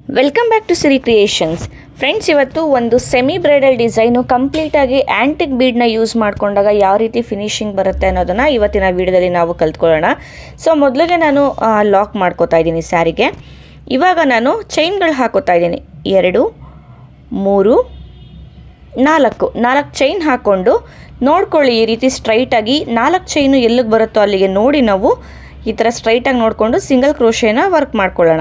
welcome back to Siri creations friends ಇವತ್ತು ಒಂದು semi bridal design ಕಂಪ್ಲೀಟಾಗಿ ಆ್ಯಂಟಿಕ್ ಬೀಡ್ನ ಯೂಸ್ ಮಾಡ್ಕೊಂಡಾಗ ಯಾವ ರೀತಿ ಫಿನಿಶಿಂಗ್ ಬರುತ್ತೆ ಅನ್ನೋದನ್ನು ಇವತ್ತಿನ ವಿಡಿಯೋದಲ್ಲಿ ನಾವು ಕಲ್ತ್ಕೊಳ್ಳೋಣ ಸೊ ಮೊದಲಿಗೆ ನಾನು ಲಾಕ್ ಮಾಡ್ಕೋತಾ ಇದ್ದೀನಿ ಸ್ಯಾರಿಗೆ ಇವಾಗ ನಾನು ಚೈನ್ಗಳು ಹಾಕೋತಾ ಇದ್ದೀನಿ ಎರಡು ಮೂರು ನಾಲ್ಕು ನಾಲ್ಕು ಚೈನ್ ಹಾಕ್ಕೊಂಡು ನೋಡ್ಕೊಳ್ಳಿ ಈ ರೀತಿ ಸ್ಟ್ರೈಟಾಗಿ ನಾಲ್ಕು ಚೈನು ಎಲ್ಲಿಗೆ ಬರುತ್ತೋ ಅಲ್ಲಿಗೆ ನೋಡಿ ನಾವು ಈ ಥರ ಸ್ಟ್ರೈಟಾಗಿ ನೋಡಿಕೊಂಡು ಸಿಂಗಲ್ ಕ್ರೋಶೇನ ವರ್ಕ್ ಮಾಡ್ಕೊಳ್ಳೋಣ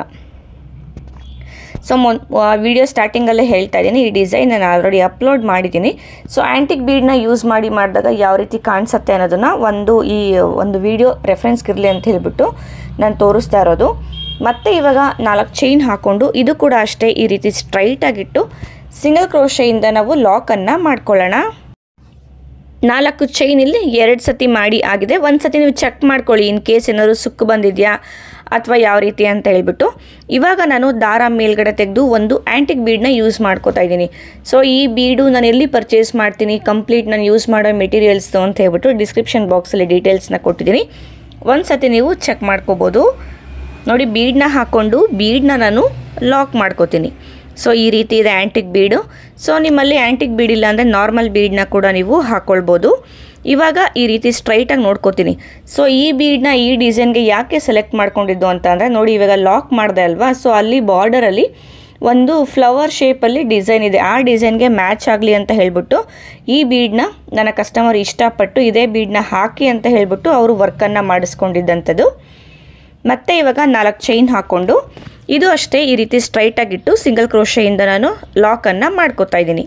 ಸೊ ಮೊ ವಿಡಿಯೋ ಸ್ಟಾರ್ಟಿಂಗಲ್ಲೇ ಹೇಳ್ತಾ ಇದ್ದೀನಿ ಈ ಡಿಸೈನ್ ನಾನು ಆಲ್ರೆಡಿ ಅಪ್ಲೋಡ್ ಮಾಡಿದ್ದೀನಿ ಸೊ ಆ್ಯಂಟಿಕ್ ಬೀಡ್ನ ಯೂಸ್ ಮಾಡಿ ಮಾಡಿದಾಗ ಯಾವ ರೀತಿ ಕಾಣಿಸುತ್ತೆ ಅನ್ನೋದನ್ನು ಒಂದು ಈ ಒಂದು ವಿಡಿಯೋ ರೆಫರೆನ್ಸ್ಗಿರಲಿ ಅಂತ ಹೇಳಿಬಿಟ್ಟು ನಾನು ತೋರಿಸ್ತಾ ಇರೋದು ಮತ್ತು ಇವಾಗ ನಾಲ್ಕು ಚೈನ್ ಹಾಕ್ಕೊಂಡು ಇದು ಕೂಡ ಅಷ್ಟೇ ಈ ರೀತಿ ಸ್ಟ್ರೈಟಾಗಿಟ್ಟು ಸಿಂಗಲ್ ಕ್ರೋಶೆಯಿಂದ ನಾವು ಲಾಕನ್ನು ಮಾಡ್ಕೊಳ್ಳೋಣ ನಾಲ್ಕು ಚೈನ್ ಇಲ್ಲಿ ಎರಡು ಸತಿ ಮಾಡಿ ಆಗಿದೆ ಒಂದು ಸತಿ ನೀವು ಚೆಕ್ ಮಾಡ್ಕೊಳ್ಳಿ ಇನ್ ಕೇಸ್ ಏನಾದ್ರು ಸುಕ್ಕು ಬಂದಿದೆಯಾ ಅಥವಾ ಯಾವ ರೀತಿ ಅಂತ ಹೇಳ್ಬಿಟ್ಟು ಇವಾಗ ನಾನು ದಾರ ಮೇಲ್ಗಡೆ ತೆಗೆದು ಒಂದು ಆ್ಯಂಟಿಕ್ ಬೀಡನ್ನ ಯೂಸ್ ಮಾಡ್ಕೋತಾ ಇದ್ದೀನಿ ಸೊ ಈ ಬೀಡು ನಾನು ಎಲ್ಲಿ ಪರ್ಚೇಸ್ ಮಾಡ್ತೀನಿ ಕಂಪ್ಲೀಟ್ ನಾನು ಯೂಸ್ ಮಾಡೋ ಮೆಟೀರಿಯಲ್ಸ್ದು ಅಂತ ಹೇಳ್ಬಿಟ್ಟು ಡಿಸ್ಕ್ರಿಪ್ಷನ್ ಬಾಕ್ಸಲ್ಲಿ ಡೀಟೇಲ್ಸ್ನ ಕೊಟ್ಟಿದ್ದೀನಿ ಒಂದು ಸತಿ ನೀವು ಚೆಕ್ ಮಾಡ್ಕೋಬೋದು ನೋಡಿ ಬೀಡನ್ನ ಹಾಕ್ಕೊಂಡು ಬೀಡನ್ನ ನಾನು ಲಾಕ್ ಮಾಡ್ಕೋತೀನಿ ಸೊ ಈ ರೀತಿ ಇದೆ ಆ್ಯಂಟಿಕ್ ಬೀಡು ಸೊ ನಿಮ್ಮಲ್ಲಿ ಆ್ಯಂಟಿಕ್ ಬೀಡ್ ಇಲ್ಲ ಅಂದರೆ ನಾರ್ಮಲ್ ಬೀಡನ್ನ ಕೂಡ ನೀವು ಹಾಕ್ಕೊಳ್ಬೋದು ಇವಾಗ ಈ ರೀತಿ ಸ್ಟ್ರೈಟಾಗಿ ನೋಡ್ಕೋತೀನಿ ಸೊ ಈ ಬೀಡನ್ನ ಈ ಡಿಸೈನ್ಗೆ ಯಾಕೆ ಸೆಲೆಕ್ಟ್ ಮಾಡ್ಕೊಂಡಿದ್ದು ಅಂತ ಅಂದರೆ ನೋಡಿ ಇವಾಗ ಲಾಕ್ ಮಾಡಿದೆ ಅಲ್ವಾ ಸೊ ಅಲ್ಲಿ ಬಾರ್ಡರಲ್ಲಿ ಒಂದು ಫ್ಲವರ್ ಶೇಪಲ್ಲಿ ಡಿಸೈನ್ ಇದೆ ಆ ಡಿಸೈನ್ಗೆ ಮ್ಯಾಚ್ ಆಗಲಿ ಅಂತ ಹೇಳ್ಬಿಟ್ಟು ಈ ಬೀಡನ್ನ ನನ್ನ ಕಸ್ಟಮರ್ ಇಷ್ಟಪಟ್ಟು ಇದೇ ಬೀಡನ್ನ ಹಾಕಿ ಅಂತ ಹೇಳ್ಬಿಟ್ಟು ಅವರು ವರ್ಕನ್ನು ಮಾಡಿಸ್ಕೊಂಡಿದ್ದಂಥದ್ದು ಮತ್ತು ಇವಾಗ ನಾಲ್ಕು ಚೈನ್ ಹಾಕ್ಕೊಂಡು ಇದು ಅಷ್ಟೇ ಈ ರೀತಿ ಸ್ಟ್ರೈಟಾಗಿಟ್ಟು ಸಿಂಗಲ್ ಕ್ರೋಶೆಯಿಂದ ನಾನು ಲಾಕನ್ನು ಮಾಡ್ಕೋತಾ ಇದ್ದೀನಿ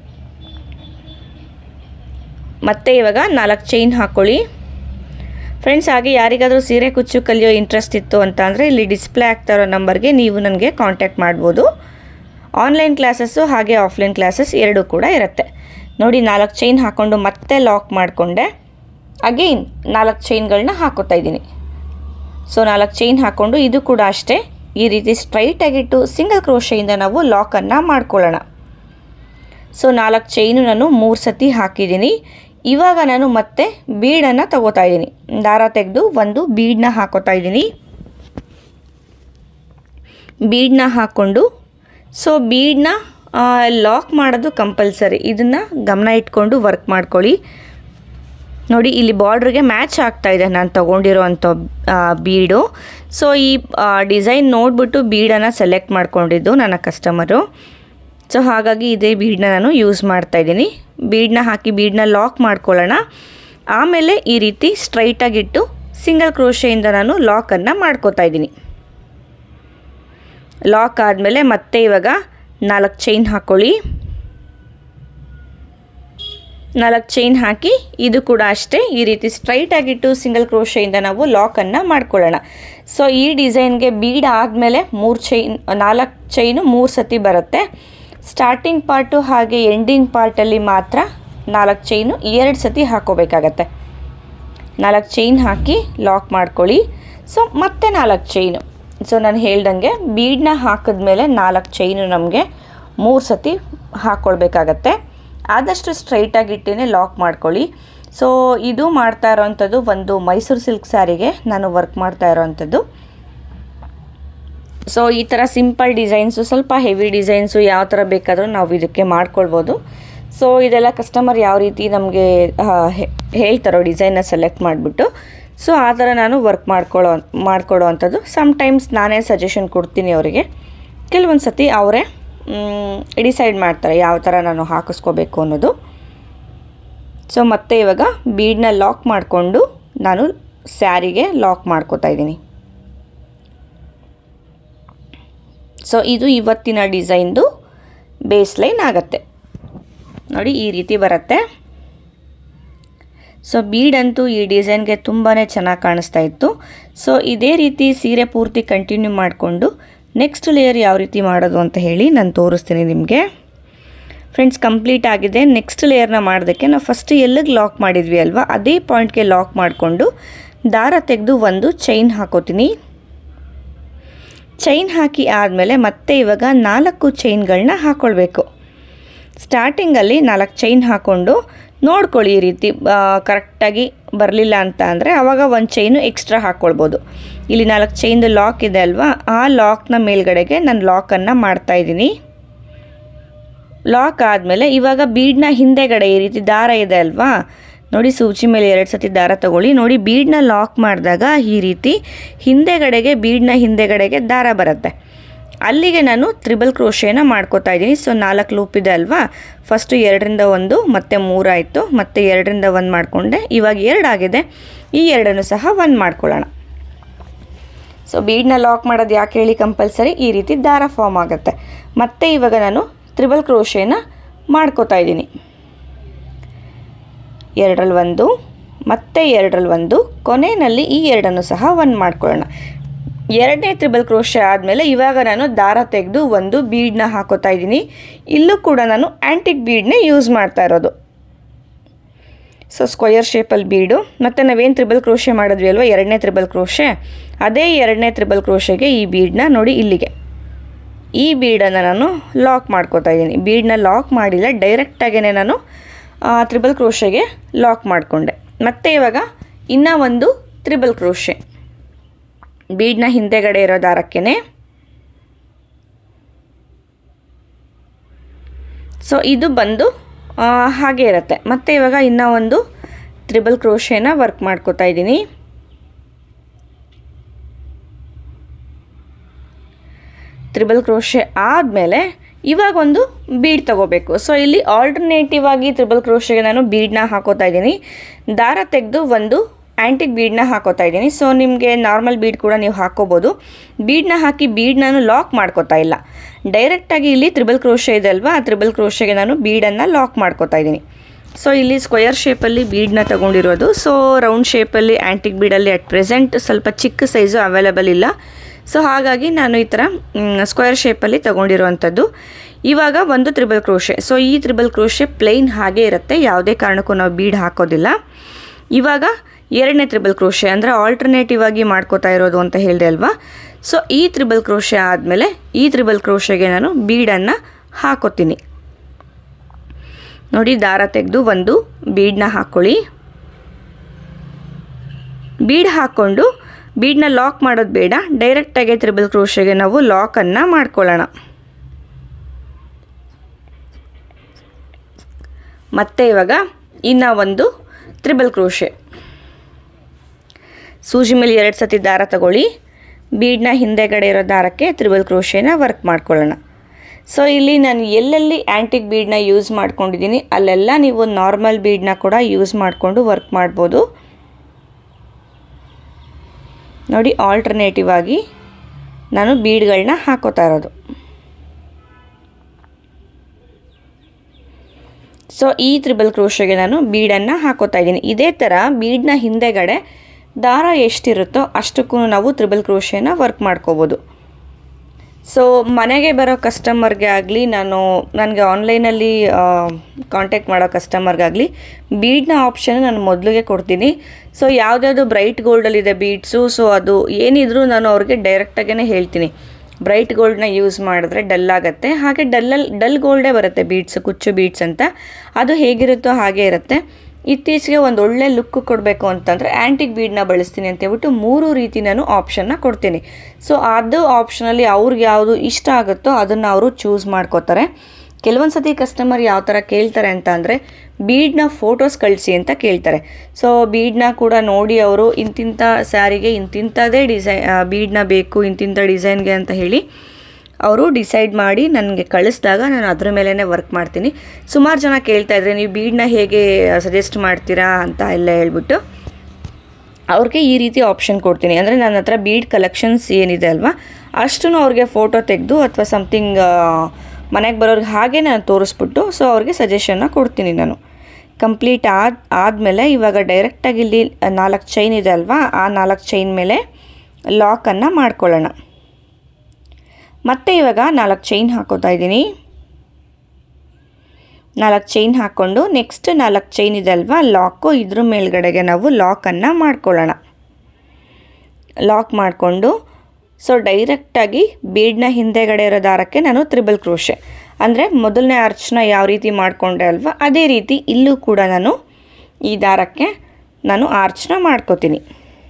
ಮತ್ತು ಇವಾಗ ನಾಲ್ಕು ಚೈನ್ ಹಾಕ್ಕೊಳ್ಳಿ ಫ್ರೆಂಡ್ಸ್ ಹಾಗೆ ಯಾರಿಗಾದರೂ ಸೀರೆ ಕುಚ್ಚು ಕಲಿಯೋ ಇಂಟ್ರೆಸ್ಟ್ ಇತ್ತು ಅಂತ ಅಂದರೆ ಇಲ್ಲಿ ಡಿಸ್ಪ್ಲೇ ಆಗ್ತಾ ಇರೋ ನಂಬರ್ಗೆ ನೀವು ನನಗೆ ಕಾಂಟ್ಯಾಕ್ಟ್ ಮಾಡ್ಬೋದು ಆನ್ಲೈನ್ ಕ್ಲಾಸಸ್ಸು ಹಾಗೆ ಆಫ್ಲೈನ್ ಕ್ಲಾಸಸ್ ಎರಡೂ ಕೂಡ ಇರುತ್ತೆ ನೋಡಿ ನಾಲ್ಕು ಚೈನ್ ಹಾಕ್ಕೊಂಡು ಮತ್ತೆ ಲಾಕ್ ಮಾಡಿಕೊಂಡೆ ಅಗೈನ್ ನಾಲ್ಕು ಚೈನ್ಗಳನ್ನ ಹಾಕೋತಾ ಇದ್ದೀನಿ ಸೊ ನಾಲ್ಕು ಚೈನ್ ಹಾಕ್ಕೊಂಡು ಇದು ಕೂಡ ಅಷ್ಟೇ ಈ ರೀತಿ ಸ್ಟ್ರೈಟಾಗಿಟ್ಟು ಸಿಂಗಲ್ ಕ್ರೋಶೆಯಿಂದ ನಾವು ಲಾಕನ್ನು ಮಾಡ್ಕೊಳ್ಳೋಣ ಸೊ ನಾಲ್ಕು ಚೈನು ನಾನು ಮೂರು ಸತಿ ಹಾಕಿದ್ದೀನಿ ಇವಾಗ ನಾನು ಮತ್ತೆ ಬೀಡನ್ನು ತಗೋತಾ ಇದ್ದೀನಿ ದಾರ ತೆಗೆದು ಒಂದು ಬೀಡನ್ನ ಹಾಕೋತಾ ಇದ್ದೀನಿ ಬೀಡನ್ನ ಹಾಕ್ಕೊಂಡು ಸೊ ಬೀಡನ್ನ ಲಾಕ್ ಮಾಡೋದು ಕಂಪಲ್ಸರಿ ಇದನ್ನು ಗಮನ ಇಟ್ಕೊಂಡು ವರ್ಕ್ ಮಾಡ್ಕೊಳ್ಳಿ ನೋಡಿ ಇಲ್ಲಿ ಬಾರ್ಡ್ರಿಗೆ ಮ್ಯಾಚ್ ಆಗ್ತಾ ಇದೆ ನಾನು ತೊಗೊಂಡಿರೋ ಅಂಥ ಬೀಡು ಸೊ ಈ ಡಿಸೈನ್ ನೋಡಿಬಿಟ್ಟು ಬೀಡನ್ನು ಸೆಲೆಕ್ಟ್ ಮಾಡ್ಕೊಂಡಿದ್ದು ನನ್ನ ಕಸ್ಟಮರು ಸೊ ಹಾಗಾಗಿ ಇದೇ ಬೀಡನ್ನ ನಾನು ಯೂಸ್ ಮಾಡ್ತಾಯಿದ್ದೀನಿ ಬೀಡನ್ನ ಹಾಕಿ ಬೀಡನ್ನ ಲಾಕ್ ಮಾಡ್ಕೊಳ್ಳೋಣ ಆಮೇಲೆ ಈ ರೀತಿ ಸ್ಟ್ರೈಟಾಗಿಟ್ಟು ಸಿಂಗಲ್ ಕ್ರೋಶೆಯಿಂದ ನಾನು ಲಾಕನ್ನು ಮಾಡ್ಕೋತಾ ಇದ್ದೀನಿ ಲಾಕ್ ಆದಮೇಲೆ ಮತ್ತೆ ಇವಾಗ ನಾಲ್ಕು ಚೈನ್ ಹಾಕ್ಕೊಳ್ಳಿ ನಾಲ್ಕು ಚೈನ್ ಹಾಕಿ ಇದು ಕೂಡ ಅಷ್ಟೇ ಈ ರೀತಿ ಸ್ಟ್ರೈಟ್ ಆಗಿಟ್ಟು ಸಿಂಗಲ್ ಕ್ರೋಶೆಯಿಂದ ನಾವು ಲಾಕನ್ನು ಮಾಡ್ಕೊಳ್ಳೋಣ ಸೊ ಈ ಡಿಸೈನ್ಗೆ ಬೀಡ್ ಆದಮೇಲೆ ಮೂರು ಚೈನ್ ನಾಲ್ಕು ಚೈನು ಮೂರು ಸತಿ ಬರುತ್ತೆ ಸ್ಟಾರ್ಟಿಂಗ್ ಪಾರ್ಟು ಹಾಗೆ ಎಂಡಿಂಗ್ ಪಾರ್ಟಲ್ಲಿ ಮಾತ್ರ ನಾಲ್ಕು ಚೈನು ಎರಡು ಸತಿ ಹಾಕೋಬೇಕಾಗತ್ತೆ ನಾಲ್ಕು ಚೈನ್ ಹಾಕಿ ಲಾಕ್ ಮಾಡ್ಕೊಳ್ಳಿ ಸೊ ಮತ್ತೆ ನಾಲ್ಕು ಚೈನು ಸೊ ನಾನು ಹೇಳ್ದಂಗೆ ಬೀಡನ್ನ ಹಾಕಿದ್ಮೇಲೆ ನಾಲ್ಕು ಚೈನು ನಮಗೆ ಮೂರು ಸತಿ ಹಾಕ್ಕೊಳ್ಬೇಕಾಗತ್ತೆ ಆದಷ್ಟು ಸ್ಟ್ರೈಟಾಗಿಟ್ಟೇ ಲಾಕ್ ಮಾಡ್ಕೊಳ್ಳಿ ಸೊ ಇದು ಮಾಡ್ತಾ ಇರೋವಂಥದ್ದು ಒಂದು ಮೈಸೂರು ಸಿಲ್ಕ್ ಸ್ಯಾರಿಗೆ ನಾನು ವರ್ಕ್ ಮಾಡ್ತಾ ಇರೋವಂಥದ್ದು ಸೊ ಈ ಥರ ಸಿಂಪಲ್ ಡಿಸೈನ್ಸು ಸ್ವಲ್ಪ ಹೆವಿ ಡಿಸೈನ್ಸು ಯಾವ ಥರ ಬೇಕಾದರೂ ನಾವು ಇದಕ್ಕೆ ಮಾಡ್ಕೊಳ್ಬೋದು ಸೊ ಇದೆಲ್ಲ ಕಸ್ಟಮರ್ ಯಾವ ರೀತಿ ನಮಗೆ ಹೇಳ್ತಾರೋ ಡಿಸೈನ್ನ ಸೆಲೆಕ್ಟ್ ಮಾಡಿಬಿಟ್ಟು ಸೊ ಆ ಥರ ನಾನು ವರ್ಕ್ ಮಾಡ್ಕೊಳ್ಳೋ ಮಾಡ್ಕೊಡೋ ಅಂಥದ್ದು ಸಮ್ಟೈಮ್ಸ್ ನಾನೇ ಸಜೆಷನ್ ಕೊಡ್ತೀನಿ ಅವರಿಗೆ ಕೆಲವೊಂದು ಸತಿ ಅವರೇ ಡಿಸೈಡ್ ಮಾಡ್ತಾರೆ ಯಾವ ಥರ ನಾನು ಹಾಕಿಸ್ಕೋಬೇಕು ಅನ್ನೋದು ಸೊ ಮತ್ತೆ ಇವಾಗ ಬೀಡನ್ನ ಲಾಕ್ ಮಾಡಿಕೊಂಡು ನಾನು ಸ್ಯಾರಿಗೆ ಲಾಕ್ ಮಾಡ್ಕೋತಾ ಇದ್ದೀನಿ ಸೊ ಇದು ಇವತ್ತಿನ ಡಿಸೈನ್ದು ಬೇಸ್ ಲೈನ್ ಆಗುತ್ತೆ ನೋಡಿ ಈ ರೀತಿ ಬರುತ್ತೆ ಸೊ ಬೀಡಂತೂ ಈ ಡಿಸೈನ್ಗೆ ತುಂಬಾ ಚೆನ್ನಾಗಿ ಕಾಣಿಸ್ತಾ ಇತ್ತು ಸೊ ಇದೇ ರೀತಿ ಸೀರೆ ಪೂರ್ತಿ ಕಂಟಿನ್ಯೂ ಮಾಡಿಕೊಂಡು ನೆಕ್ಸ್ಟ್ ಲೇಯರ್ ಯಾವ ರೀತಿ ಮಾಡೋದು ಅಂತ ಹೇಳಿ ನಾನು ತೋರಿಸ್ತೀನಿ ನಿಮಗೆ ಫ್ರೆಂಡ್ಸ್ ಕಂಪ್ಲೀಟ್ ಆಗಿದೆ ನೆಕ್ಸ್ಟ್ ಲೇಯರ್ನ ಮಾಡೋದಕ್ಕೆ ನಾವು ಫಸ್ಟ್ ಎಲ್ಲಿಗೆ ಲಾಕ್ ಮಾಡಿದ್ವಿ ಅಲ್ವಾ ಅದೇ ಪಾಯಿಂಟ್ಗೆ ಲಾಕ್ ಮಾಡಿಕೊಂಡು ದಾರ ತೆಗೆದು ಒಂದು ಚೈನ್ ಹಾಕೋತೀನಿ ಚೈನ್ ಹಾಕಿ ಆದಮೇಲೆ ಮತ್ತೆ ಇವಾಗ ನಾಲ್ಕು ಚೈನ್ಗಳನ್ನ ಹಾಕ್ಕೊಳ್ಬೇಕು ಸ್ಟಾರ್ಟಿಂಗಲ್ಲಿ ನಾಲ್ಕು ಚೈನ್ ಹಾಕ್ಕೊಂಡು ನೋಡ್ಕೊಳ್ಳಿ ಈ ರೀತಿ ಕರೆಕ್ಟಾಗಿ ಬರಲಿಲ್ಲ ಅಂತ ಅಂದರೆ ಆವಾಗ ಒಂದು ಚೈನು ಎಕ್ಸ್ಟ್ರಾ ಹಾಕ್ಕೊಳ್ಬೋದು ಇಲ್ಲಿ ನಾಲ್ಕು ಚೈನ್ದು ಲಾಕ್ ಇದೆ ಅಲ್ವಾ ಆ ಲಾಕ್ನ ಮೇಲ್ಗಡೆಗೆ ನಾನು ಲಾಕನ್ನು ಮಾಡ್ತಾಯಿದ್ದೀನಿ ಲಾಕ್ ಆದಮೇಲೆ ಇವಾಗ ಬೀಡ್ನ ಹಿಂದೆಗಡೆ ಈ ರೀತಿ ದಾರ ಇದೆ ಅಲ್ವಾ ನೋಡಿ ಸೂಚಿ ಮೇಲೆ ಎರಡು ಸತಿ ದಾರ ತಗೊಳ್ಳಿ ನೋಡಿ ಬೀಡ್ನ ಲಾಕ್ ಮಾಡಿದಾಗ ಈ ರೀತಿ ಹಿಂದೆಗಡೆಗೆ ಬೀಡ್ನ ಹಿಂದೆಗಡೆಗೆ ದಾರ ಬರುತ್ತೆ ಅಲ್ಲಿಗೆ ನಾನು ತ್ರಿಬಲ್ ಕ್ರೋಶೇನ ಮಾಡ್ಕೋತಾ ಇದ್ದೀನಿ ಸೊ ನಾಲ್ಕು ಲೂಪ್ ಇದೆ ಅಲ್ವಾ ಫಸ್ಟು ಎರಡರಿಂದ ಒಂದು ಮತ್ತು ಮೂರಾಯಿತು ಮತ್ತು ಎರಡರಿಂದ ಒಂದು ಮಾಡಿಕೊಂಡೆ ಇವಾಗ ಎರಡಾಗಿದೆ ಈ ಎರಡನ್ನು ಸಹ ಒಂದು ಮಾಡ್ಕೊಳ್ಳೋಣ ಸೊ ಬೀಡ್ನ ಲಾಕ್ ಮಾಡೋದು ಯಾಕೆ ಹೇಳಿ ಕಂಪಲ್ಸರಿ ಈ ರೀತಿ ದಾರ ಫಾರ್ಮ್ ಆಗುತ್ತೆ ಮತ್ತು ಇವಾಗ ನಾನು ತ್ರಿಬಲ್ ಕ್ರೋಶೇನ ಮಾಡ್ಕೋತಾ ಇದ್ದೀನಿ ಎರಡರಲ್ಲಿ ಒಂದು ಮತ್ತೆ ಎರಡರಲ್ಲಿ ಒಂದು ಕೊನೆಯಲ್ಲಿ ಈ ಎರಡನ್ನು ಸಹ ಒಂದು ಮಾಡ್ಕೊಳ್ಳೋಣ ಎರಡನೇ ತ್ರಿಬಲ್ ಕ್ರೋಶೆ ಆದಮೇಲೆ ಇವಾಗ ನಾನು ದಾರ ತೆಗೆದು ಒಂದು ಬೀಡನ್ನ ಹಾಕೋತಾ ಇದ್ದೀನಿ ಇಲ್ಲೂ ಕೂಡ ನಾನು ಆ್ಯಂಟಿಕ್ ಬೀಡನ್ನೇ ಯೂಸ್ ಮಾಡ್ತಾ ಇರೋದು ಸೊ ಸ್ಕ್ವಯರ್ ಶೇಪಲ್ಲಿ ಬೀಡು ಮತ್ತು ನಾವೇನು ತ್ರಿಬಲ್ ಕ್ರೋಶೆ ಮಾಡಿದ್ವಿ ಅಲ್ವಾ ಎರಡನೇ ತ್ರಿಬಲ್ ಕ್ರೋಶೆ ಅದೇ ಎರಡನೇ ತ್ರಿಬಲ್ ಕ್ರೋಶೆಗೆ ಈ ಬೀಡನ್ನ ನೋಡಿ ಇಲ್ಲಿಗೆ ಈ ಬೀಡನ್ನು ನಾನು ಲಾಕ್ ಮಾಡ್ಕೋತಾ ಇದ್ದೀನಿ ಬೀಡನ್ನ ಲಾಕ್ ಮಾಡಿಲ್ಲ ಡೈರೆಕ್ಟಾಗೇ ನಾನು ತ್ರಿಬಲ್ ಕ್ರೋಶೆಗೆ ಲಾಕ್ ಮಾಡಿಕೊಂಡೆ ಮತ್ತು ಇವಾಗ ಇನ್ನೂ ಒಂದು ತ್ರಿಬಲ್ ಕ್ರೋಶೆ ಬೀಡ್ನ ಹಿಂದೆಗಡೆ ಇರೋ ದಾರಕ್ಕೇ ಸೊ ಇದು ಬಂದು ಆ, ಹಾಗೆ ಇರುತ್ತೆ ಮತ್ತು ಇವಾಗ ಇನ್ನೂ ಒಂದು ತ್ರಿಬಲ್ ಕ್ರೋಶೇನ ವರ್ಕ್ ಮಾಡ್ಕೋತಾ ಇದ್ದೀನಿ ತ್ರಿಬಲ್ ಕ್ರೋಶೆ ಆದಮೇಲೆ ಇವಾಗ ಒಂದು ಬೀಡ್ ತಗೋಬೇಕು ಸೊ ಇಲ್ಲಿ ಆಲ್ಟರ್ನೇಟಿವ್ ಆಗಿ ತ್ರಿಬಲ್ ಕ್ರೋಶೆಗೆ ನಾನು ಬೀಡನ್ನ ಹಾಕೋತಾ ಇದ್ದೀನಿ ದಾರ ತೆಗೆದು ಒಂದು ಆ್ಯಂಟಿಕ್ ಬೀಡನ್ನ ಹಾಕೋತಾ ಇದ್ದೀನಿ ಸೊ ನಿಮಗೆ ನಾರ್ಮಲ್ ಬೀಡ್ ಕೂಡ ನೀವು ಹಾಕೋಬೋದು ಬೀಡನ್ನ ಹಾಕಿ ಬೀಡ್ ನಾನು ಲಾಕ್ ಮಾಡ್ಕೋತಾ ಇಲ್ಲ ಡೈರೆಕ್ಟಾಗಿ ಇಲ್ಲಿ ತ್ರಿಬಲ್ ಕ್ರೋಶೆ ಇದೆ ಅಲ್ವಾ ಆ ತ್ರಿಬಲ್ ಕ್ರೋಶೆಗೆ ನಾನು ಬೀಡನ್ನು ಲಾಕ್ ಮಾಡ್ಕೋತಾ ಇದ್ದೀನಿ ಸೊ ಇಲ್ಲಿ ಸ್ಕ್ವಯರ್ ಶೇಪಲ್ಲಿ ಬೀಡನ್ನ ತಗೊಂಡಿರೋದು ಸೊ ರೌಂಡ್ ಶೇಪಲ್ಲಿ ಆ್ಯಂಟಿಕ್ ಬೀಡಲ್ಲಿ ಅಟ್ ಪ್ರೆಸೆಂಟ್ ಸ್ವಲ್ಪ ಚಿಕ್ಕ ಸೈಜು ಅವೈಲೇಬಲ್ ಇಲ್ಲ ಸೊ ಹಾಗಾಗಿ ನಾನು ಈ ಥರ ಸ್ಕ್ವೇರ್ ಶೇಪಲ್ಲಿ ತೊಗೊಂಡಿರುವಂಥದ್ದು ಇವಾಗ ಒಂದು ತ್ರಿಬಲ್ ಕ್ರೋಶೆ ಸೊ ಈ ತ್ರಿಬಲ್ ಕ್ರೋಶೆ ಪ್ಲೈನ್ ಹಾಗೇ ಇರುತ್ತೆ ಯಾವುದೇ ಕಾರಣಕ್ಕೂ ನಾವು ಬೀಡ್ ಹಾಕೋದಿಲ್ಲ ಇವಾಗ ಎರಡನೇ ತ್ರಿಬಲ್ ಕ್ರೋಶೆ ಅಂದರೆ ಆಲ್ಟರ್ನೇಟಿವ್ ಆಗಿ ಮಾಡ್ಕೋತಾ ಇರೋದು ಅಂತ ಹೇಳಿದೆ ಅಲ್ವಾ ಸೊ ಈ ತ್ರಿಬಲ್ ಕ್ರೋಶೆ ಆದಮೇಲೆ ಈ ತ್ರಿಬಲ್ ಕ್ರೋಶೆಗೆ ನಾನು ಬೀಡನ್ನು ಹಾಕೋತೀನಿ ನೋಡಿ ದಾರ ತೆಗೆದು ಒಂದು ಬೀಡನ್ನ ಹಾಕ್ಕೊಳ್ಳಿ ಬೀಡ್ ಹಾಕ್ಕೊಂಡು ಬೀಡನ್ನ ಲಾಕ್ ಮಾಡೋದು ಬೇಡ ಡೈರೆಕ್ಟಾಗಿ ತ್ರಿಬಲ್ ಕ್ರೋಶೆಗೆ ನಾವು ಲಾಕನ್ನು ಮಾಡ್ಕೊಳ್ಳೋಣ ಮತ್ತೆ ಇವಾಗ ಇನ್ನು ಒಂದು ತ್ರಿಬಲ್ ಕ್ರೋಶೆ ಸೂಜಿ ಮೇಲೆ ಎರಡು ಸತಿ ದಾರ ತಗೊಳ್ಳಿ ಬೀಡನ್ನ ಹಿಂದೆಗಡೆ ಇರೋ ದಾರಕ್ಕೆ ತ್ರಿಬಲ್ ಕ್ರೋಶೆನ ವರ್ಕ್ ಮಾಡ್ಕೊಳ್ಳೋಣ ಸೊ ಇಲ್ಲಿ ನಾನು ಎಲ್ಲೆಲ್ಲಿ ಆ್ಯಂಟಿಕ್ ಬೀಡನ್ನ ಯೂಸ್ ಮಾಡ್ಕೊಂಡಿದ್ದೀನಿ ಅಲ್ಲೆಲ್ಲ ನೀವು ನಾರ್ಮಲ್ ಬೀಡನ್ನ ಕೂಡ ಯೂಸ್ ಮಾಡಿಕೊಂಡು ವರ್ಕ್ ಮಾಡ್ಬೋದು ನೋಡಿ ಆಲ್ಟರ್ನೇಟಿವ್ ಆಗಿ ನಾನು ಬೀಡ್ಗಳನ್ನ ಹಾಕೋತಾ ಇರೋದು ಸೊ ಈ ತ್ರಿಬಲ್ ಕ್ರೋಶೆಗೆ ನಾನು ಬೀಡನ್ನು ಹಾಕೋತಾ ಇದ್ದೀನಿ ಇದೇ ಥರ ಬೀಡನ್ನ ಹಿಂದೆಗಡೆ ದಾರ ಎಷ್ಟಿರುತ್ತೋ ಅಷ್ಟಕ್ಕೂ ನಾವು ತ್ರಿಬಲ್ ಕ್ರೋಶೆನ ವರ್ಕ್ ಮಾಡ್ಕೋಬೋದು ಸೊ ಮನೆಗೆ ಬರೋ ಕಸ್ಟಮರ್ಗೆ ಆಗಲಿ ನಾನು ನನಗೆ ಆನ್ಲೈನಲ್ಲಿ ಕಾಂಟ್ಯಾಕ್ಟ್ ಮಾಡೋ ಕಸ್ಟಮರ್ಗಾಗಲಿ ಬೀಡ್ನ ಆಪ್ಷನ್ ನಾನು ಮೊದಲಿಗೆ ಕೊಡ್ತೀನಿ ಸೊ ಯಾವುದ್ಯಾವುದು ಬ್ರೈಟ್ ಗೋಲ್ಡಲ್ಲಿದೆ ಬೀಡ್ಸು ಸೊ ಅದು ಏನಿದ್ರೂ ನಾನು ಅವ್ರಿಗೆ ಡೈರೆಕ್ಟಾಗೇ ಹೇಳ್ತೀನಿ ಬ್ರೈಟ್ ಗೋಲ್ಡ್ನ ಯೂಸ್ ಮಾಡಿದ್ರೆ ಡಲ್ ಆಗುತ್ತೆ ಹಾಗೆ ಡಲ್ಲಲ್ಲಿ ಡಲ್ ಗೋಲ್ಡೇ ಬರುತ್ತೆ ಬೀಡ್ಸ್ ಕುಚ್ಚು ಬೀಡ್ಸ್ ಅಂತ ಅದು ಹೇಗಿರುತ್ತೋ ಹಾಗೆ ಇರುತ್ತೆ ಇತ್ತೀಚೆಗೆ ಒಂದು ಒಳ್ಳೆ ಲುಕ್ ಕೊಡಬೇಕು ಅಂತಂದರೆ ಆ್ಯಂಟಿಕ್ ಬೀಡನ್ನ ಬಳಸ್ತೀನಿ ಅಂತ ಹೇಳ್ಬಿಟ್ಟು ಮೂರು ರೀತಿ ನಾನು ಆಪ್ಷನ್ನ ಕೊಡ್ತೀನಿ ಸೊ ಅದು ಆಪ್ಷನಲ್ಲಿ ಅವ್ರಿಗೆ ಯಾವುದು ಇಷ್ಟ ಆಗುತ್ತೋ ಅದನ್ನು ಅವರು ಚೂಸ್ ಮಾಡ್ಕೋತಾರೆ ಕೆಲವೊಂದು ಸತಿ ಕಸ್ಟಮರ್ ಯಾವ ಥರ ಕೇಳ್ತಾರೆ ಅಂತ ಅಂದರೆ ಬೀಡ್ನ ಫೋಟೋಸ್ ಕಳಿಸಿ ಅಂತ ಕೇಳ್ತಾರೆ ಸೊ ಬೀಡ್ನ ಕೂಡ ನೋಡಿ ಅವರು ಇಂತಿಂಥ ಸ್ಯಾರಿಗೆ ಇಂತಿಂಥದೇ ಡಿಸೈನ್ ಬೀಡ್ನ ಬೇಕು ಇಂತಿಂಥ ಡಿಸೈನ್ಗೆ ಅಂತ ಹೇಳಿ ಅವರು ಡಿಸೈಡ್ ಮಾಡಿ ನನಗೆ ಕಳಿಸಿದಾಗ ನಾನು ಅದ್ರ ಮೇಲೇ ವರ್ಕ್ ಮಾಡ್ತೀನಿ ಸುಮಾರು ಜನ ಕೇಳ್ತಾ ಇದ್ರೆ ನೀವು ಬೀಡನ್ನ ಹೇಗೆ ಸಜೆಸ್ಟ್ ಮಾಡ್ತೀರಾ ಅಂತ ಎಲ್ಲ ಹೇಳ್ಬಿಟ್ಟು ಅವ್ರಿಗೆ ಈ ರೀತಿ ಆಪ್ಷನ್ ಕೊಡ್ತೀನಿ ಅಂದರೆ ನನ್ನ ಹತ್ರ ಬೀಡ್ ಕಲೆಕ್ಷನ್ಸ್ ಏನಿದೆ ಅಲ್ವಾ ಅಷ್ಟೂ ಅವ್ರಿಗೆ ಫೋಟೋ ತೆಗೆದು ಅಥವಾ ಸಮಥಿಂಗ್ ಮನೆಗೆ ಬರೋರಿಗೆ ಹಾಗೆ ನಾನು ತೋರಿಸ್ಬಿಟ್ಟು ಸೊ ಅವ್ರಿಗೆ ಸಜೆಷನ್ನ ಕೊಡ್ತೀನಿ ನಾನು ಕಂಪ್ಲೀಟ್ ಆದ ಆದಮೇಲೆ ಇವಾಗ ಡೈರೆಕ್ಟಾಗಿ ಇಲ್ಲಿ ನಾಲ್ಕು ಚೈನ್ ಇದೆ ಅಲ್ವಾ ಆ ನಾಲ್ಕು ಚೈನ್ ಮೇಲೆ ಲಾಕನ್ನು ಮಾಡ್ಕೊಳ್ಳೋಣ ಮತ್ತೆ ಇವಾಗ ನಾಲ್ಕು ಚೈನ್ ಹಾಕೋತಾ ಇದ್ದೀನಿ ನಾಲ್ಕು ಚೈನ್ ಹಾಕ್ಕೊಂಡು ನೆಕ್ಸ್ಟ್ ನಾಲ್ಕು ಚೈನ್ ಇದೆ ಅಲ್ವಾ ಲಾಕು ಇದ್ರ ಮೇಲ್ಗಡೆಗೆ ನಾವು ಲಾಕನ್ನು ಮಾಡ್ಕೊಳ್ಳೋಣ ಲಾಕ್ ಮಾಡಿಕೊಂಡು ಸೊ ಡೈರೆಕ್ಟಾಗಿ ಬೀಡ್ನ ಹಿಂದೆಗಡೆ ಇರೋ ದಾರಕ್ಕೆ ನಾನು ತ್ರಿಬಲ್ ಕ್ರೋಶೆ ಅಂದರೆ ಮೊದಲನೇ ಆರ್ಚ್ನ ಯಾವ ರೀತಿ ಮಾಡಿಕೊಂಡೆ ಅಲ್ವಾ ಅದೇ ರೀತಿ ಇಲ್ಲೂ ಕೂಡ ನಾನು ಈ ದಾರಕ್ಕೆ ನಾನು ಆರ್ಚ್ನ ಮಾಡ್ಕೋತೀನಿ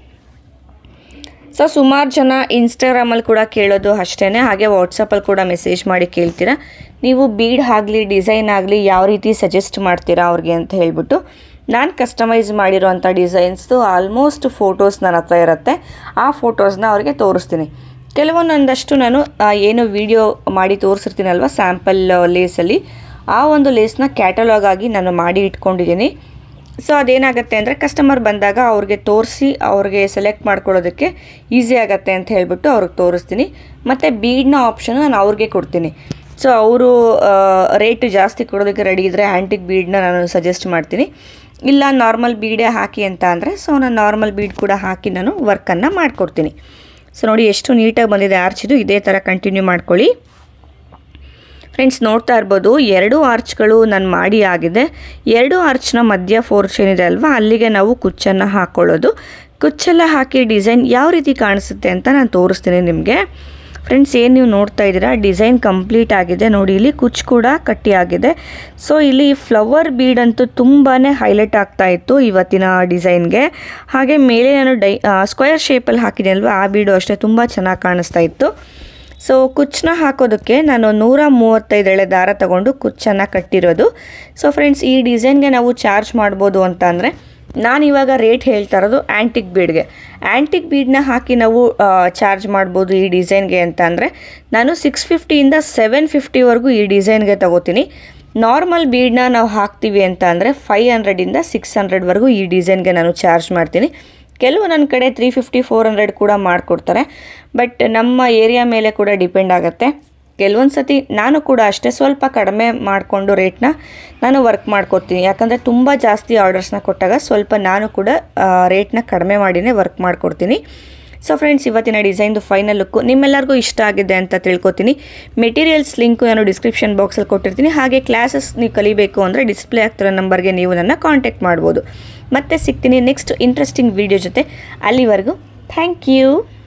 ಸೊ ಸುಮಾರು ಜನ ಇನ್ಸ್ಟಾಗ್ರಾಮಲ್ಲಿ ಕೂಡ ಕೇಳೋದು ಅಷ್ಟೇ ಹಾಗೆ ವಾಟ್ಸಪ್ಪಲ್ಲಿ ಕೂಡ ಮೆಸೇಜ್ ಮಾಡಿ ಕೇಳ್ತೀರಾ ನೀವು ಬೀಡ್ ಆಗಲಿ ಡಿಸೈನ್ ಆಗಲಿ ಯಾವ ರೀತಿ ಸಜೆಸ್ಟ್ ಮಾಡ್ತೀರಾ ಅವ್ರಿಗೆ ಅಂತ ಹೇಳ್ಬಿಟ್ಟು ನಾನು ಕಸ್ಟಮೈಸ್ ಮಾಡಿರೋಂಥ ಡಿಸೈನ್ಸ್ದು ಆಲ್ಮೋಸ್ಟ್ ಫೋಟೋಸ್ ನನ್ನ ಹತ್ರ ಇರುತ್ತೆ ಆ ಫೋಟೋಸ್ನ ಅವ್ರಿಗೆ ತೋರಿಸ್ತೀನಿ ಕೆಲವೊಂದೊಂದಷ್ಟು ನಾನು ಆ, ಏನು ವಿಡಿಯೋ ಮಾಡಿ ತೋರಿಸಿರ್ತೀನಲ್ವ ಸ್ಯಾಂಪಲ್ ಲೇಸಲ್ಲಿ ಆ ಒಂದು ಲೇಸ್ನ ಕ್ಯಾಟಲಾಗ್ ಆಗಿ ನಾನು ಮಾಡಿ ಇಟ್ಕೊಂಡಿದ್ದೀನಿ ಸೊ ಅದೇನಾಗುತ್ತೆ ಅಂದರೆ ಕಸ್ಟಮರ್ ಬಂದಾಗ ಅವ್ರಿಗೆ ತೋರಿಸಿ ಅವ್ರಿಗೆ ಸೆಲೆಕ್ಟ್ ಮಾಡ್ಕೊಳ್ಳೋದಕ್ಕೆ ಈಸಿ ಆಗುತ್ತೆ ಅಂತ ಹೇಳ್ಬಿಟ್ಟು ಅವ್ರಿಗೆ ತೋರಿಸ್ತೀನಿ ಮತ್ತು ಬೀಡ್ನ ಆಪ್ಷನ್ ನಾನು ಅವ್ರಿಗೆ ಕೊಡ್ತೀನಿ ಸೊ ಅವರು ರೇಟ್ ಜಾಸ್ತಿ ಕೊಡೋದಕ್ಕೆ ರೆಡಿ ಇದ್ದರೆ ಆ್ಯಂಟಿಕ್ ಬೀಡ್ನ ನಾನು ಸಜೆಸ್ಟ್ ಮಾಡ್ತೀನಿ ಇಲ್ಲ ನಾರ್ಮಲ್ ಬೀಡೇ ಹಾಕಿ ಅಂತ ಅಂದರೆ ಸೊ ನಾನು ನಾರ್ಮಲ್ ಬೀಡ್ ಕೂಡ ಹಾಕಿ ನಾನು ವರ್ಕನ್ನು ಮಾಡಿಕೊಡ್ತೀನಿ ಸೊ ನೋಡಿ ಎಷ್ಟು ನೀಟಾಗಿ ಬಂದಿದೆ ಆರ್ಚಿದು ಇದೇ ಥರ ಕಂಟಿನ್ಯೂ ಮಾಡ್ಕೊಳ್ಳಿ ಫ್ರೆಂಡ್ಸ್ ನೋಡ್ತಾ ಇರ್ಬೋದು ಎರಡು ಆರ್ಚ್ಗಳು ನಾನು ಮಾಡಿ ಆಗಿದೆ ಎರಡು ಆರ್ಚ್ನ ಮಧ್ಯ ಫೋರ್ಚ್ ಏನಿದೆ ಅಲ್ವಾ ಅಲ್ಲಿಗೆ ನಾವು ಕುಚ್ಚನ್ನು ಹಾಕ್ಕೊಳ್ಳೋದು ಕುಚ್ಚೆಲ್ಲ ಹಾಕಿ ಡಿಸೈನ್ ಯಾವ ರೀತಿ ಕಾಣಿಸುತ್ತೆ ಅಂತ ನಾನು ತೋರಿಸ್ತೀನಿ ನಿಮಗೆ ಫ್ರೆಂಡ್ಸ್ ಏನು ನೀವು ನೋಡ್ತಾ ಇದ್ದೀರಾ ಡಿಸೈನ್ ಕಂಪ್ಲೀಟ್ ಆಗಿದೆ ನೋಡಿ ಇಲ್ಲಿ ಕುಚ್ಚು ಕೂಡ ಕಟ್ಟಿ ಆಗಿದೆ ಸೊ ಇಲ್ಲಿ ಫ್ಲವರ್ ಬೀಡ್ ಅಂತೂ ತುಂಬಾ ಹೈಲೈಟ್ ಆಗ್ತಾ ಇತ್ತು ಇವತ್ತಿನ ಡಿಸೈನ್ಗೆ ಹಾಗೆ ಮೇಲೆ ನಾನು ಡೈ ಸ್ಕ್ವೇರ್ ಶೇಪಲ್ಲಿ ಹಾಕಿದೆ ಅಲ್ವಾ ಆ ಬೀಡು ಅಷ್ಟೇ ತುಂಬ ಚೆನ್ನಾಗಿ ಕಾಣಿಸ್ತಾ ಇತ್ತು ಸೊ ಕುಚ್ಚನ್ನ ಹಾಕೋದಕ್ಕೆ ನಾನು ನೂರ ಮೂವತ್ತೈದು ಎಳೆ ದಾರ ತಗೊಂಡು ಕುಚ್ಚನ್ನು ಕಟ್ಟಿರೋದು ಸೊ ಫ್ರೆಂಡ್ಸ್ ಈ ಡಿಸೈನ್ಗೆ ನಾವು ಚಾರ್ಜ್ ಮಾಡ್ಬೋದು ಅಂತ ಅಂದರೆ ನಾನು ಇವಾಗ ರೇಟ್ ಹೇಳ್ತಾ ಇರೋದು ಆ್ಯಂಟಿಕ್ ಬೀಡ್ಗೆ ಆ್ಯಂಟಿಕ್ ಬೀಡನ್ನ ಹಾಕಿ ನಾವು ಚಾರ್ಜ್ ಮಾಡ್ಬೋದು ಈ ಡಿಸೈನ್ಗೆ ಅಂತ ಅಂದರೆ ನಾನು ಸಿಕ್ಸ್ ಫಿಫ್ಟಿಯಿಂದ ಸೆವೆನ್ ಫಿಫ್ಟಿವರೆಗೂ ಈ ಡಿಸೈನ್ಗೆ ತಗೋತೀನಿ ನಾರ್ಮಲ್ ಬೀಡನ್ನ ನಾವು ಹಾಕ್ತೀವಿ ಅಂತ ಅಂದರೆ ಫೈವ್ ಹಂಡ್ರೆಡಿಂದ ಸಿಕ್ಸ್ ಹಂಡ್ರೆಡ್ವರೆಗೂ ಈ ಡಿಸೈನ್ಗೆ ನಾನು ಚಾರ್ಜ್ ಮಾಡ್ತೀನಿ ಕೆಲವು ನನ್ನ ಕಡೆ ತ್ರೀ ಫಿಫ್ಟಿ ಫೋರ್ ಹಂಡ್ರೆಡ್ ಕೂಡ ಮಾಡಿಕೊಡ್ತಾರೆ ಬಟ್ ನಮ್ಮ ಏರಿಯಾ ಮೇಲೆ ಕೂಡ ಡಿಪೆಂಡ್ ಆಗುತ್ತೆ ಕೆಲವೊಂದು ಸತಿ ನಾನು ಕೂಡ ಅಷ್ಟೇ ಸ್ವಲ್ಪ ಕಡಿಮೆ ಮಾಡಿಕೊಂಡು ರೇಟ್ನ ನಾನು ವರ್ಕ್ ಮಾಡ್ಕೊತೀನಿ ಯಾಕಂದರೆ ತುಂಬ ಜಾಸ್ತಿ ಆರ್ಡರ್ಸ್ನ ಕೊಟ್ಟಾಗ ಸ್ವಲ್ಪ ನಾನು ಕೂಡ ರೇಟ್ನ ಕಡಿಮೆ ಮಾಡಿನೇ ವರ್ಕ್ ಮಾಡಿಕೊಡ್ತೀನಿ ಸೊ ಫ್ರೆಂಡ್ಸ್ ಇವತ್ತಿನ ಡಿಸೈನ್ದು ಫೈನಲ್ ಲುಕ್ಕು ನಿಮ್ಮೆಲ್ಲರಿಗೂ ಇಷ್ಟ ಆಗಿದೆ ಅಂತ ತಿಳ್ಕೊತೀನಿ ಮೆಟೀರಿಯಲ್ಸ್ ಲಿಂಕು ನಾನು ಡಿಸ್ಕ್ರಿಪ್ಷನ್ ಬಾಕ್ಸಲ್ಲಿ ಕೊಟ್ಟಿರ್ತೀನಿ ಹಾಗೆ ಕ್ಲಾಸಸ್ ನೀವು ಕಲಿಬೇಕು ಅಂದರೆ ಡಿಸ್ಪ್ಲೇ ಆಗ್ತಿರೋ ನಂಬರ್ಗೆ ನೀವು ನನ್ನ ಕಾಂಟ್ಯಾಕ್ಟ್ ಮಾಡ್ಬೋದು ಮತ್ತೆ ಸಿಗ್ತೀನಿ ನೆಕ್ಸ್ಟ್ ಇಂಟ್ರೆಸ್ಟಿಂಗ್ ವಿಡಿಯೋ ಜೊತೆ ಅಲ್ಲಿವರೆಗೂ ಥ್ಯಾಂಕ್ ಯು